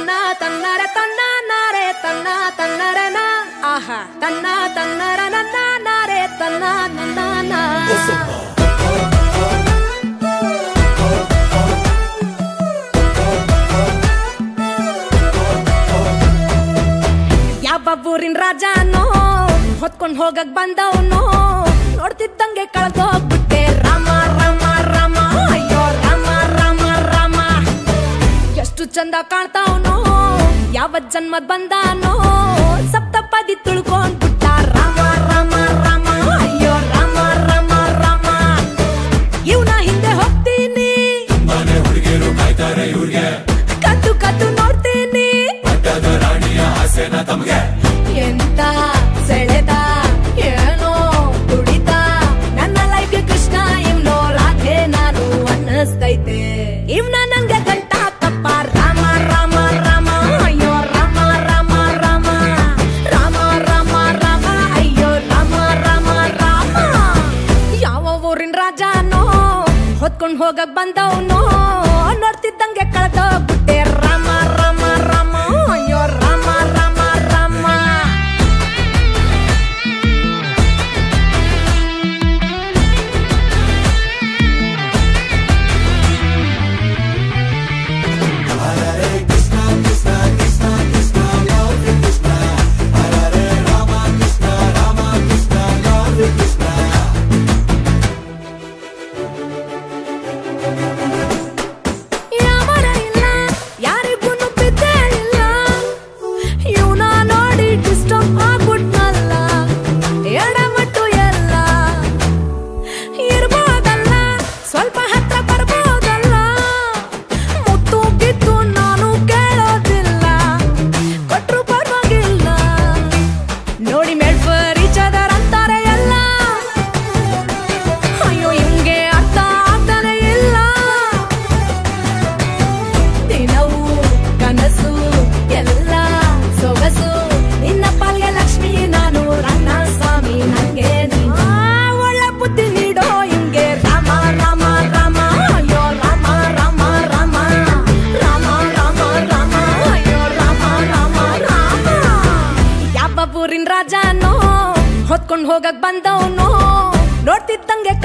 ತನ್ನ ತನ್ನರ ತನ್ನ ನಾರೆ ತನ್ನ ತನ್ನರನ ಆಹಾ ತನ್ನ ತನ್ನರ ನನ್ನ ನಾರೆ ತನ್ನ ನನ್ನ ನಾ. ಯಾವ ಊರಿನ ರಾಜನೋ ಹೊತ್ಕೊಂಡ್ ಹೋಗಕ್ ಬಂದವನು ನೋಡ್ತಿದ್ದಂಗೆ ಕಳ್ದೋಗ್ಬಿಟ್ಟೆ ರಾಮ ರಾಮ ರಾಮ ಅಯ್ಯೋ ರಾಮ ರಾಮ ರಾಮ ಎಷ್ಟು ಚಂದ ಕಾಣ್ತಾವನೋ ಯಾವ ಜನ್ಮದ್ ಬಂದಾನೋ ಸಪ್ತಪದಿ ತುಳ್ಕೊಂಡ್ಬಿಟ್ಟ ರಾಮ ರಾಮ ರಾಮ ಅಯ್ಯೋ ರಾಮ ರಾಮ ರಾಮ ಇವನ ಹಿಂದೆ ಹೋಗ್ತೀನಿ ಮನೆ ಹುಡುಗಿಯರು ಕಾಯ್ತಾರೆ ಇವ್ರಿಗೆ ಕದ್ದು ಕದ್ದು ನೋಡ್ತೀನಿ ಪಟ್ಟದ ರಾಣಿಯ ಆಸೆನ ತಮ್ಗೆ ಎಂತ ಸೆಳೆದ ಏನೋ ತುಡಿತ ನನ್ನ ಲೈಫ್ ಕೃಷ್ಣ ಇವ್ನೋ ರಾಧೆ ನಾನು ಅನ್ನಿಸ್ತೈತೆ ಇವ್ನ ನಂಗೆ ಗಂಟ ಕಪ್ಪ ರಾಮ ರಾಮ ರಾಮ ಅಯ್ಯೋ ರಾಮ ರಾಮ ರಾಮ ರಾಮ ರಾಮ ರಾಮ ಅಯ್ಯೋ ರಾಮ ರಾಮ ರಾಮ ಯಾವ ಊರಿನ ರಾಜನೋ ಹೊತ್ಕೊಂಡ್ ಹೋಗಕ್ ಬಂದವನು ನೋಡ್ತಿದ್ದಂಗೆ ಕಳ್ದೋಗ್ಬಿಟ್ಟೆ ರಾಮ ರಾಮ ರಾಮ ಅಯ್ಯೋ ರಾಮ ರಾಮ ರಾಮ ಯಾವರ ಇಲ್ಲ ಯಾರಿಗೂ ಬಿದ್ದೇ ಇಲ್ಲ ಇವನ ನೋಡಿ ಡಿಸ್ಟರ್ಬ್ ಆಗ್ಬಿಟ್ನಲ್ಲ ಎಡಮಟ್ಟು ಎಲ್ಲ ಇರ್ಬೋದಲ್ಲ ಸ್ವಲ್ಪ ಹತ್ರ ಬರ್ಬೋದಲ್ಲ ಮುತ್ತು ಗಿತ್ತು ನಾನು ಕೇಳೋದಿಲ್ಲ ಕೊಟ್ರು ಪರವಾಗಿಲ್ಲ ನೋಡಿ ಮೇಡ್ಫರ್ ಈಚದರ್ ಅಂತಾರೆ ಎಲ್ಲ ಅಯ್ಯೋ ಹಿಂಗೆ ಅರ್ಥ ಆಗ್ತಾನೆ ಇಲ್ಲ ದಿನವೂ ಕನಸು ಎಲ್ಲ ಸೊಗಸು ನಿನ್ನ ಪಾಲ್ಗೆ ಲಕ್ಷ್ಮಿ ನಾನು ರನ್ನ ಸ್ವಾಮಿ ನಂಗೆ ನೀನು. ಆ, ಒಳ್ಳೆ ಬುದ್ಧಿ ನೀಡೋ ಹಿಂಗೆ ರಾಮ ರಾಮ ರಾಮ ಅಯ್ಯೋ ರಾಮ ರಾಮ ರಾಮ ರಾಮ ರಾಮ ರಾಮ ಅಯ್ಯೋ ರಾಮ ರಾಮ ರಾಮ ಯಾವ ಊರಿನ ರಾಜನೋ ಹೊತ್ಕೊಂಡ್ ಹೋಗಕ್ ಬಂದವನು ನೋಡ್ತಿದ್ದಂಗೆ